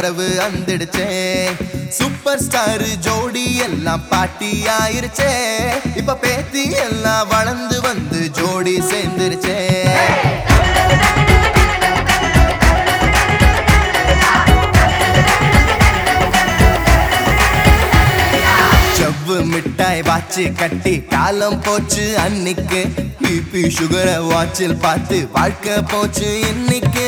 உறவு வந்துடுச்சே super star ஜோடி எல்லாம் பாட்டி ஆயிருச்சே இப்ப பேத்தி எல்லாம் வளர்ந்து வந்து ஜோடி சேர்ந்துருச்சே செவ்வு மிட்டாய் வாச்சு கட்டி காலம் போச்சு அன்னைக்கு பிபி சுகரை வாட்சில் பார்த்து வாழ்க்கை போச்சு இன்னைக்கு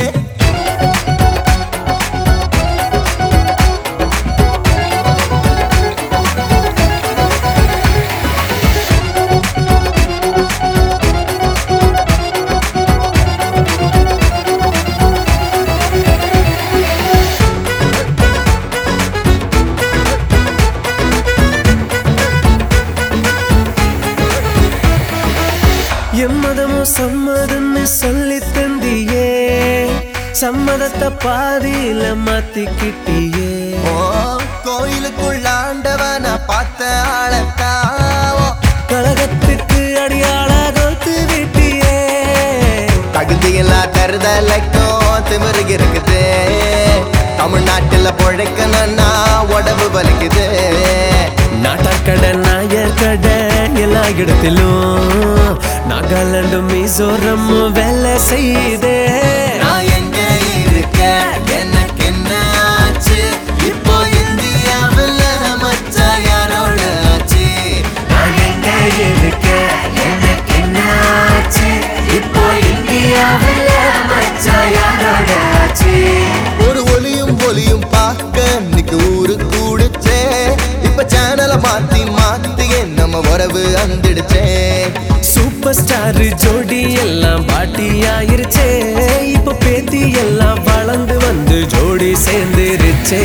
எம்மதமும் சம்மதம்னு சொல்லி தந்தியே சம்மதத்தை பாதியில மாத்திக்கிட்டியே ஓ கோயிலுக்குள்ள ஆண்டவன பார்த்த ஆளத்தாவோ கழகத்துக்கு அடியாள கோத்து விட்டியே தகுதியில்லா தருதலைக்கும் திமிரு இருக்குது தமிழ்நாட்டுல பொழைக்கணும்னா உடம்பு வலிக்குது நாட்டாக்கடை நாயர் கடை எல்லா இடத்திலும் நாகாலாந்து மிசோரம் வேலை செய்தே நான் எங்க இருக்க எனக்கு என்ன ஆச்சு இப்போ இந்தியாவில் மச்சா யாரோட ஆச்சு நான் எங்க இருக்க எனக்கு என்ன ஆச்சு இப்போ இந்தியாவில் மச்சா யாரோட ஆச்சு ஒரு ஒலியும் ஒலியும் பார்க்க இன்னைக்கு ஊரு கூடுச்சே இப்ப சேனலை மாத்தி மாத்தி நம்ம உறவு வந்துடுச்சே சூப்பர் ஸ்டார் ஜோடி எல்லாம் பாட்டி ஆயிருச்சே இப்ப பேத்தி எல்லாம் வளர்ந்து வந்து ஜோடி சேர்ந்துருச்சே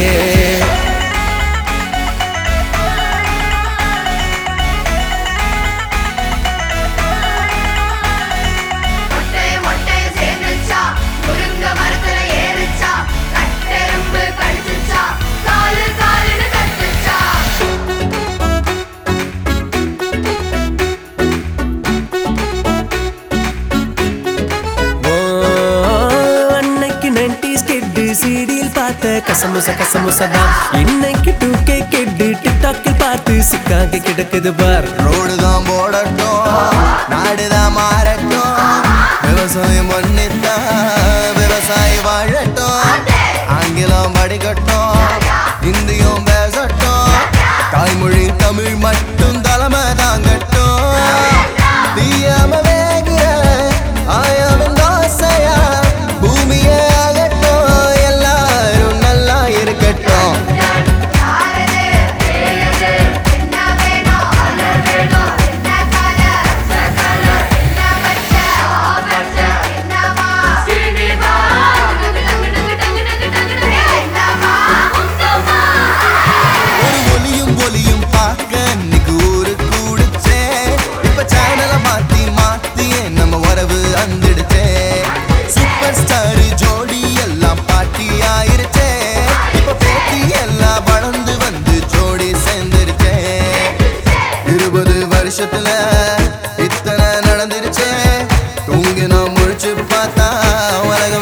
மொட்டைய மொட்டைய சேர்ந்துச்சா முருங்க மரத்துல ஏறுச்சா கட்டெரும்பு கடிச்சுச்சா காலு காலுன்னு கத்துச்சா ஓ, அன்னைக்கு 90s கிட்டு சீடியில் பார்த்த கசமுச கசமுசதான் இன்னைக்கு டூ கே கிட்டு டிக்டாக்கில் பார்த்து சிக்காக கிடக்குது பார் ரோடு தான் போடட்டும் நாடுதான் மாறட்டும் விவசாயம் பண்ணித்தான் விவசாயி வாழட்டும் ஆங்கிலம் படிக்கட்டும் இந்தியும் பேசட்டும் தாய்மொழி தமிழ் மட்டும் தலைமை தாங்கட்டும் தீயாம வேகிற ஆயாவின் தோசையா பூமியே ஆகட்டும் எல்லாரும் நல்லா இருக்கட்டும் யாரது ஏழது என்ன வேணும் அல வேணும் என்ன கலர் கலர் என்ன பச்ச பச்ச என்னமா சினிமா டங்கு டங்கு டங்கு டங்கு டங்கு என்னமா உங்கமா ஒரு ஒலியும் ஒலியும் பார்க்க இன்னைக்கு ஊரு கூடுச்சே இப்ப சேனலை மாத்தி மாத்தி நம்ம உறவு வந்துடுச்சே சூப்பர் ஸ்டார் ஜோடி எல்லாம் பாட்டி ஆயிருச்சே இப்ப பேத்தி எல்லாம் வளர்ந்து வந்து ஜோடி சேர்ந்துருச்சே இருபது வருஷத்துல இத்தனை நடந்துருச்சே தூங்கி நான் முழிச்சு பார்த்தா உலகம்